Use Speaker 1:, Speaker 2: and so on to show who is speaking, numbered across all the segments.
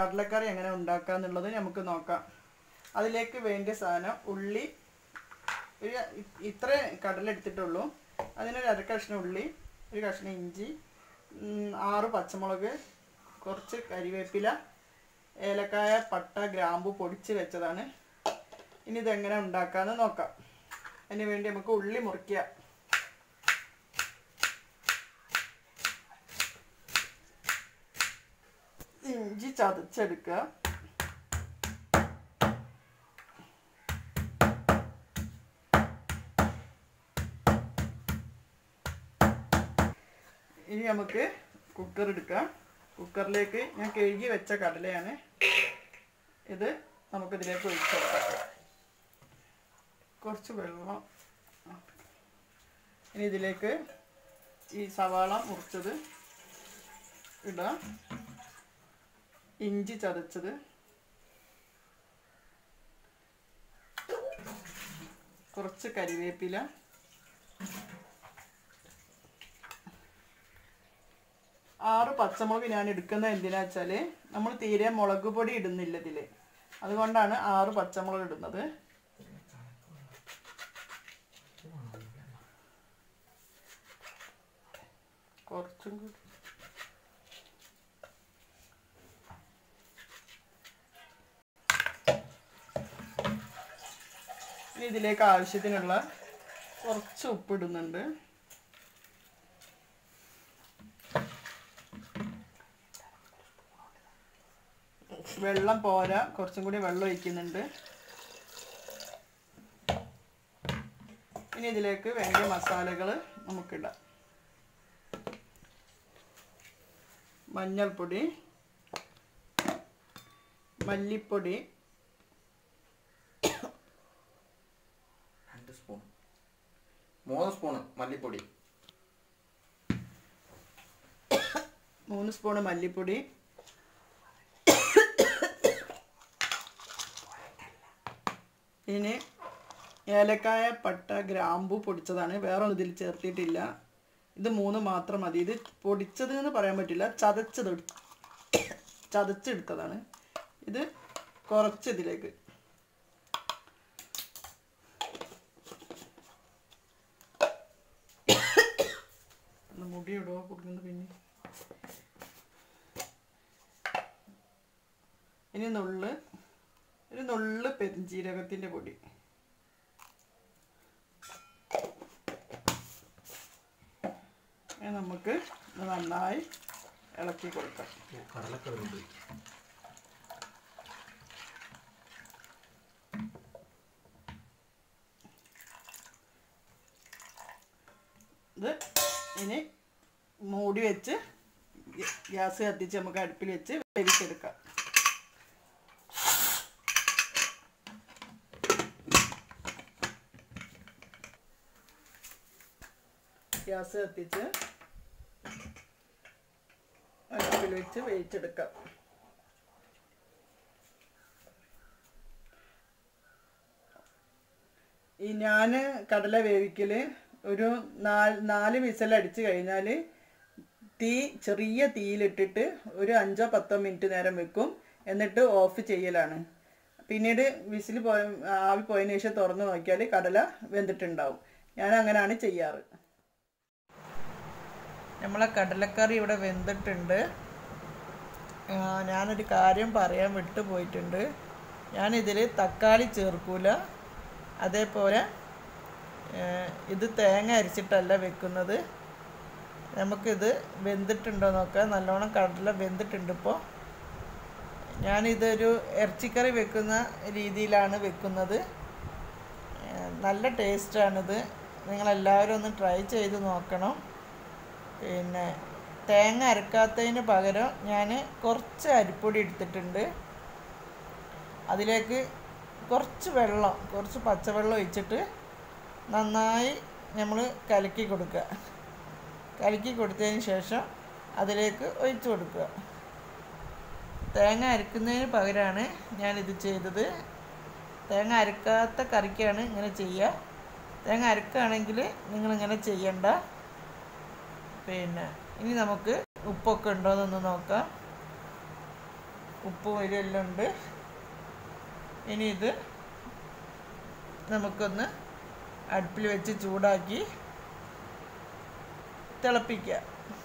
Speaker 1: കടലക്കറി എങ്ങനെ ഉണ്ടാക്കുക എന്നുള്ളത് നമുക്ക് നോക്കാം അതിലേക്ക് വേണ്ട സാധനം ഉള്ളി ഒരു ഇ- ഇത്ര കടല എടുത്തിട്ടുള്ളൂ അതിനൊരു അര കഷ്ണം ഉള്ളി ഒരു കഷ്ണം ഇഞ്ചി ഉം, ആറ് പച്ചമുളക് കുറച്ച് കരിവേപ്പില ഏലക്കായ പട്ട ഗ്രാമ്പു പൊടിച്ച് വെച്ചതാണ് ഇനി ഇതെങ്ങനെ ഉണ്ടാക്കാമെന്ന് നോക്കാം അതിന് വേണ്ടി നമുക്ക് ഉള്ളി മുറിക്കുക ഇഞ്ചി ചതച്ചെടുക്കുക ഇനി നമുക്ക് കുക്കർ എടുക്കാം കുക്കറിലേക്ക് ഞാൻ കഴുകി വെച്ച കടലയാണ് ഇത് നമുക്കിതിലേക്ക് ഒഴിച്ചു കൊടുക്കാം കുറച്ച് വെള്ളം ഇനി ഇതിലേക്ക് ഈ സവാള മുറിച്ചത് ഇടാം ഇഞ്ചി ചതച്ചത് കുറച്ച് കരിവേപ്പില ആറ് പച്ചമുളക് ഞാൻ എടുക്കുന്നത് എന്തിനാ വെച്ചാൽ നമ്മൾ തീരെ മുളക് പൊടി ഇടുന്നില്ല ഇതിൽ അതുകൊണ്ടാണ് ആറ് പച്ചമുളക് ഇടുന്നത് കുറച്ചും കൂടി ഇനി ഇതിലേക്ക് ആവശ്യത്തിനുള്ള കുറച്ച് ഉപ്പിടുന്നുണ്ട് വെള്ളം പോരാ കുറച്ചും കൂടി വെള്ളം ഒഴിക്കുന്നുണ്ട് ഇനി ഇതിലേക്ക് വേണ്ട മസാലകൾ നമുക്കിടാം മഞ്ഞൾപ്പൊടി മല്ലിപ്പൊടി
Speaker 2: രണ്ട് സ്പൂൺ മൂന്ന് സ്പൂണ് മല്ലിപ്പൊടി
Speaker 1: മൂന്ന് സ്പൂണ് മല്ലിപ്പൊടി ഇനി ഏലക്കായ പട്ട ഗ്രാമ്പു പൊടിച്ചതാണ് വേറെ ഒന്നും ഇതിൽ ചേർത്തിട്ടില്ല ഇത് മൂന്ന് മാത്രം മതി ഇത് പൊടിച്ചത് എന്ന് പറയാൻ പറ്റില്ല ചതച്ചത് എടു- ചതച്ചെടുത്തതാണ് ഇത് കുറച്ച് ഇതിലേക്ക് ഒന്ന് മുടി ഇടുക കൊടുക്കുന്നത് പിന്നെ ഇനി നുള്ള് ഒരു നുള്ള് പെരിഞ്ചീരകത്തിൻ്റെ പൊടി ഇനി നമുക്ക് ഇത് നന്നായി ഇളക്കി കൊടുക്കാം
Speaker 2: കടലക്കറി ഉണ്ട്
Speaker 1: ഇത് ഇനി മൂടി വെച്ച് ഗ്യ- ഗ്യാസ് കത്തിച്ച് നമുക്ക് അടുപ്പിൽ വെച്ച് വേവിച്ചെടുക്കാം ഗ്യാസ് കത്തിച്ച് അടുപ്പിൽ വെച്ച് വേവിച്ചെടുക്കാം ഈ ഞാൻ കടല വേവിക്കൽ ഒരു നാല് നാല് വിസലടിച്ച് കഴിഞ്ഞാൽ തീ ചെറിയ തീയിലിട്ടിട്ട് ഒരു അഞ്ചോ പത്തോ മിനിറ്റ് നേരം വെക്കും എന്നിട്ട് ഓഫ് ചെയ്യലാണ് പിന്നീട് വിസിൽ പോയ ആവി പോയതിന് ശേഷം തുറന്ന് നോക്കിയാൽ കടല വെന്തിട്ടുണ്ടാവും ഞാൻ അങ്ങനെയാണ് ചെയ്യാറ് നമ്മളെ കടലക്കറി ഇവിടെ വെന്തിട്ടുണ്ട് ആ, ഞാനൊരു കാര്യം പറയാൻ വിട്ടുപോയിട്ടുണ്ട് ഞാനിതിൽ തക്കാളി ചേർക്കൂല അതേപോലെ ഏഹ്, ഇത് തേങ്ങ അരിച്ചിട്ടല്ല വെക്കുന്നത് നമുക്കിത് വെന്തിട്ടുണ്ടോ നോക്കാം നല്ലോണം കടല വെന്തിട്ടുണ്ട് ഇപ്പോൾ ഞാനിതൊരു ഇറച്ചിക്കറി വെക്കുന്ന രീതിയിലാണ് വെക്കുന്നത് ഏഹ്, നല്ല ടേസ്റ്റാണിത് നിങ്ങളെല്ലാവരും ഒന്ന് ട്രൈ ചെയ്ത് നോക്കണം പിന്നെ തേങ്ങ അരക്കാത്തതിന് പകരം ഞാൻ കുറച്ച് അരിപ്പൊടി എടുത്തിട്ടുണ്ട് അതിലേക്ക് കുറച്ച് വെള്ളം കുറച്ച് പച്ചവെള്ളം ഒഴിച്ചിട്ട് നന്നായി നമ്മൾ കലക്കി കൊടുക്കുക കലക്കി കൊടുത്തതിന് ശേഷം അതിലേക്ക് ഒഴിച്ചു കൊടുക്കുക തേങ്ങ അരക്കുന്നതിന് പകരമാണ് ഞാനിത് ചെയ്തത് തേങ്ങ അരക്കാത്ത കറിക്കാണ് ഇങ്ങനെ ചെയ്യുക തേങ്ങ അരക്കുകയാണെങ്കിൽ നിങ്ങളിങ്ങനെ ചെയ്യണ്ട പിന്നെ ഇനി നമുക്ക് ഉപ്പൊക്കെ ഉണ്ടോയെന്നൊന്ന് നോക്കാം ഉപ്പും ഇതെല്ലാം ഉണ്ട് ഇനി ഇത് നമുക്കൊന്ന് അടുപ്പിൽ വെച്ച് ചൂടാക്കി തിളപ്പിക്കുക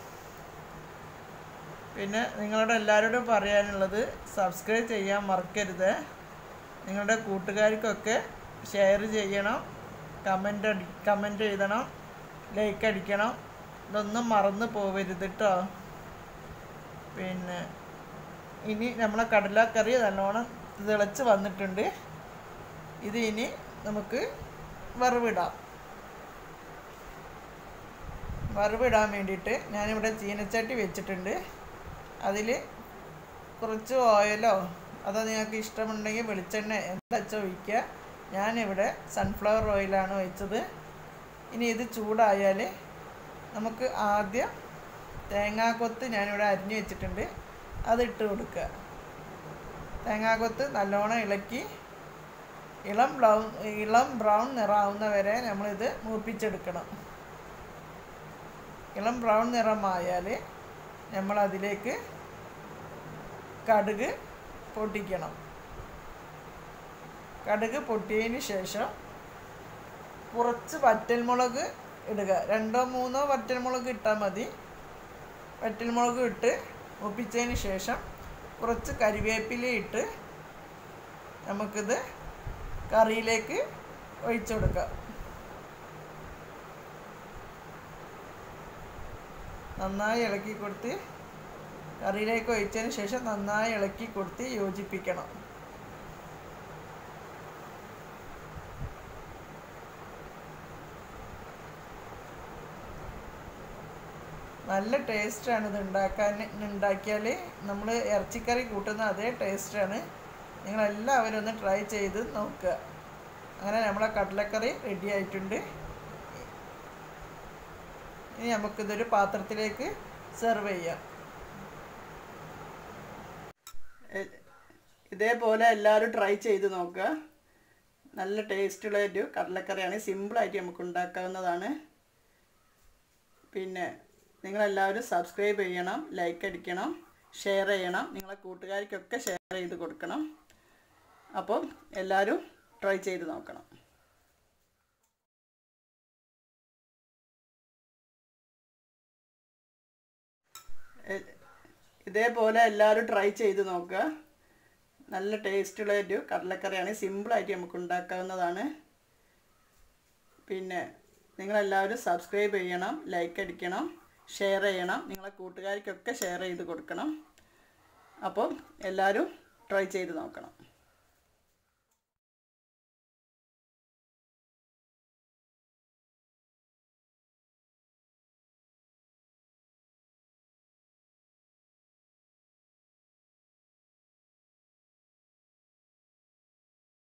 Speaker 1: പിന്നെ നിങ്ങളോട് എല്ലാവരോടും പറയാനുള്ളത് സബ്സ്ക്രൈബ് ചെയ്യാൻ മറക്കരുത് നിങ്ങളുടെ കൂട്ടുകാർക്കൊക്കെ ഷെയർ ചെയ്യണം കമൻ്റ് അടി കമൻ്റ് എഴുതണം ലൈക്ക് അടിക്കണം ഇതൊന്നും മറന്നു പോവരുത് കേട്ടോ പിന്നെ ഇനി നമ്മളെ കടലക്കറി നല്ലോണം തിളച്ച് വന്നിട്ടുണ്ട് ഇത് ഇനി നമുക്ക് വറവിടാം വറവിടാൻ വേണ്ടിയിട്ട് ഞാനിവിടെ ചീനച്ചട്ടി വെച്ചിട്ടുണ്ട് അതിൽ കുറച്ച് ഓയിലോ അതോ നിങ്ങൾക്ക് ഇഷ്ടമുണ്ടെങ്കിൽ വെളിച്ചെണ്ണ എന്താ വെച്ചാൽ ഒഴിക്കുക ഞാനിവിടെ സൺഫ്ലവർ ഓയിലാണ് ഒഴിച്ചത് ഇനി ഇത് ചൂടായാൽ നമുക്ക് ആദ്യം തേങ്ങാക്കൊത്ത് ഞാനിവിടെ അരിഞ്ഞു വെച്ചിട്ടുണ്ട് അതിട്ട് കൊടുക്കുക തേങ്ങാക്കൊത്ത് നല്ലോണം ഇളക്കി ഇളം ബ്രൗൺ ഇളം ബ്രൗൺ നിറാവുന്ന വരെ നമ്മളിത് മൂപ്പിച്ചെടുക്കണം ഇളം ബ്രൗൺ നിറമായാൽ നമ്മളതിലേക്ക് കടുക് പൊട്ടിക്കണം കടുക് പൊട്ടിയതിന് ശേഷം കുറച്ച് വറ്റൽമുളക് ഇടുക രണ്ടോ മൂന്നോ വറ്റൽമുളക് ഇട്ടാൽ മതി വറ്റൽമുളക് ഇട്ട് ഒപ്പിച്ചതിന് ശേഷം കുറച്ച് കരിവേപ്പില ഇട്ട് നമുക്കിത് കറിയിലേക്ക് ഒഴിച്ചു കൊടുക്കാം നന്നായി ഇളക്കി കൊടുത്ത് കറിയിലേക്ക് ഒഴിച്ചതിന് ശേഷം നന്നായി ഇളക്കി കൊടുത്ത് യോജിപ്പിക്കണം നല്ല ടേസ്റ്റാണ് ഇത് ഉണ്ടാക്കാൻ ഉണ്ടാക്കിയാൽ നമ്മൾ ഇറച്ചിക്കറി കൂട്ടുന്ന അതേ ടേസ്റ്റാണ് നിങ്ങളെല്ലാവരും ഒന്ന് ട്രൈ ചെയ്ത് നോക്കുക അങ്ങനെ നമ്മളെ കടലക്കറി റെഡി ആയിട്ടുണ്ട് ഇനി നമുക്കിതൊരു പാത്രത്തിലേക്ക് സെർവ് ചെയ്യാം ഇതേപോലെ എല്ലാവരും ട്രൈ ചെയ്ത് നോക്കുക നല്ല ടേസ്റ്റുള്ള ഒരു കടലക്കറിയാണ് സിമ്പിളായിട്ട് നമുക്ക് ഉണ്ടാക്കാവുന്നതാണ് പിന്നെ നിങ്ങളെല്ലാവരും സബ്സ്ക്രൈബ് ചെയ്യണം ലൈക്ക് അടിക്കണം ഷെയർ ചെയ്യണം നിങ്ങളെ കൂട്ടുകാർക്കൊക്കെ ഷെയർ ചെയ്ത് കൊടുക്കണം അപ്പം എല്ലാവരും ട്രൈ ചെയ്ത് നോക്കണം ഇതേപോലെ എല്ലാവരും ട്രൈ ചെയ്ത് നോക്കുക നല്ല ടേസ്റ്റുള്ള ഒരു കടലക്കറിയാണ് സിമ്പിളായിട്ട് നമുക്ക് ഉണ്ടാക്കാവുന്നതാണ് പിന്നെ നിങ്ങളെല്ലാവരും സബ്സ്ക്രൈബ് ചെയ്യണം ലൈക്ക് അടിക്കണം ഷെയർ ചെയ്യണം നിങ്ങളെ കൂട്ടുകാർക്കൊക്കെ ഷെയർ ചെയ്ത് കൊടുക്കണം അപ്പം എല്ലാവരും ട്രൈ ചെയ്ത് നോക്കണം